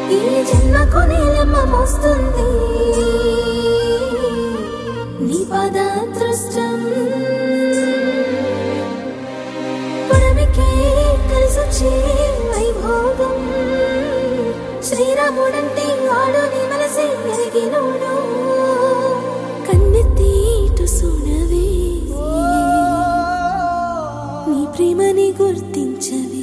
ఈ జన్మకు నీలమ్మ మోస్తుంది నీ పాదదృష్టం పుడమికే కలిసొచ్చే వైభోగం శ్రీరాముడంటే వాడు నీ మనసే ఎరిగినోడు కన్నెత్తి ఇటు చూడవే నీ ప్రేమని గుర్తించవే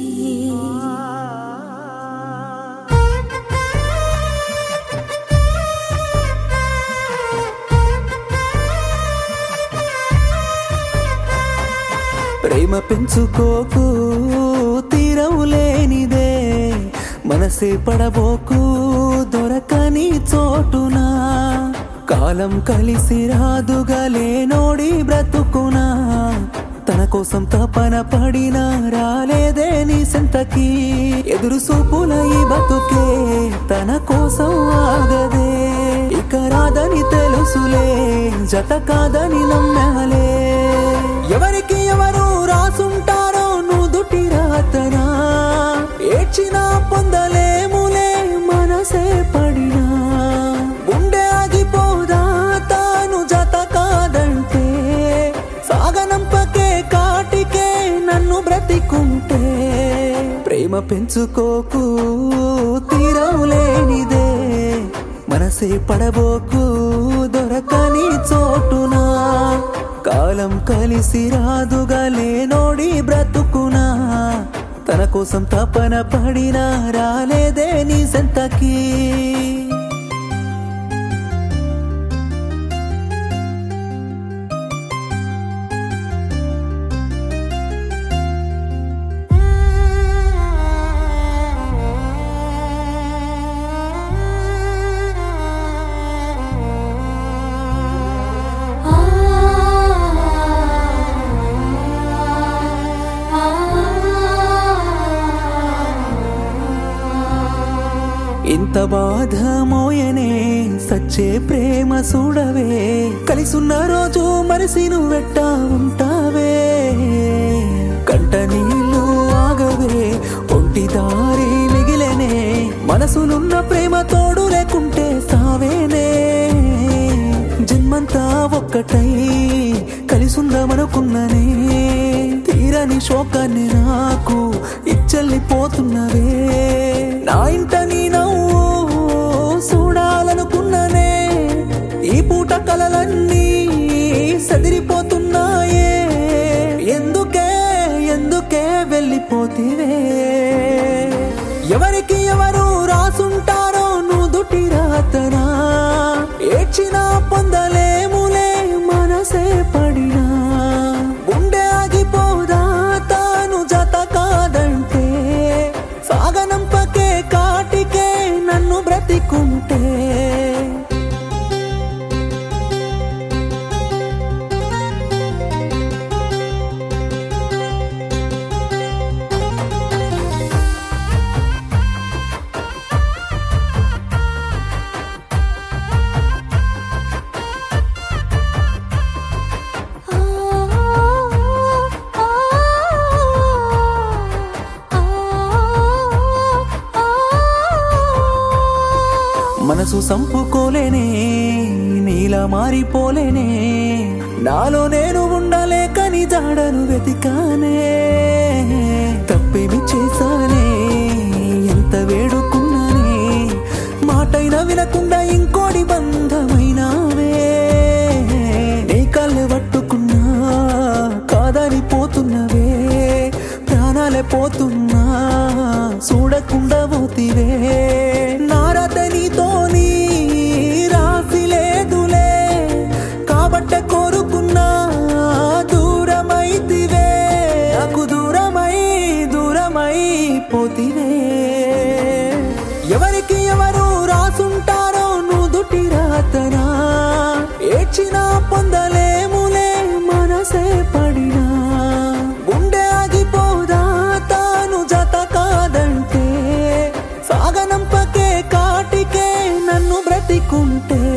ప్రేమ పెంచుకోకు తీరవు లేనిదే మనసే పడబోకు దొరకని చోటునా కాలం కలిసి రాదుగా లేనోడి బ్రతుకునా తన కోసం తపన పడినా రాలేదే నీ సెంతకి ఎదురు సూపుల ఈ బతుకే తన కోసం ఆగదే ఇక రాదని తెలుసులే జత కాదని నమ్మాలే ఎవరికి ఎవరు రాసుంటారో నుదుటి రాతనా ఏడ్చినా పొందలేములే మనసే పడినా గుండె ఆగిపోదా తాను జత కాదంటే సాగనంపకే కాటికే నన్ను బ్రతికుంటే ప్రేమ పెంచుకోకు తీరం లేనిదే మనసే పడబోకు దొరకని చోటునా కాలం కలిసి రాదుగా లేనోడి బ్రతుకునా తన కోసం తపన పడినా రాలేదే నీ సెంతకి ఇంత బాధ మోయనే సచ్చే ప్రేమ చూడవే కలిసున్న రోజు మరిసి నువ్వెట్టా ఉంటావే కంట నీళ్ళు ఆగవే ఒంటి దారి మిగిలేనే మనసులున్న ప్రేమ తోడు లేకుంటే సావేనే జన్మంతా ఒక్కటై కలిసుందామనుకున్ననే తీరని శోకాన్ని నాకు ఇచ్చల్లిపోతున్నవే నా ఇంట నీ నవ్వు చూడాలనుకున్ననే ఈ పూట కలలన్నీ సదిరిపోతున్నాయే ఎందుకే ఎందుకే వెళ్ళిపోతివే ఎవరికి ఎవరు రాసుంటారో నుదుటి రాతనా ఏడ్చినా పొందలేములే మనసే పడినా గుండె ఆగిపోదా తాను జత కాదంటే సాగనంపకే కాటికే నన్ను బ్రతికుంటే మనసు సంపుకోలేనే నీలా మారిపోలేనే నాలో నేను ఉండలేకని జాడను వెతికానే తప్పేమి చేశానే ఎంత వేడుకున్నానే మాటైనా వినకుండా ఇంకోటి బంధమైనావే నీ కళ్ళు పట్టుకున్నా కాదని పోతున్నవే ప్రాణాలే పోతున్నా చూడకుండా పోతివే నారత నీతోని రాసి లేదులే కాబట్టే కోరుకున్నా దూరమైతివే నాకు దూరమై దూరమై పోతివే ఎవరికి ఎవరు రాసుంటారో నుదుటి రాతనా ఏడ్చినా పొందలేములే మనసే పడినా గుండె ఆగిపోదా తాను జత కాదంటే సాగనంపకే కాటికే నన్ను బ్రతికుంటే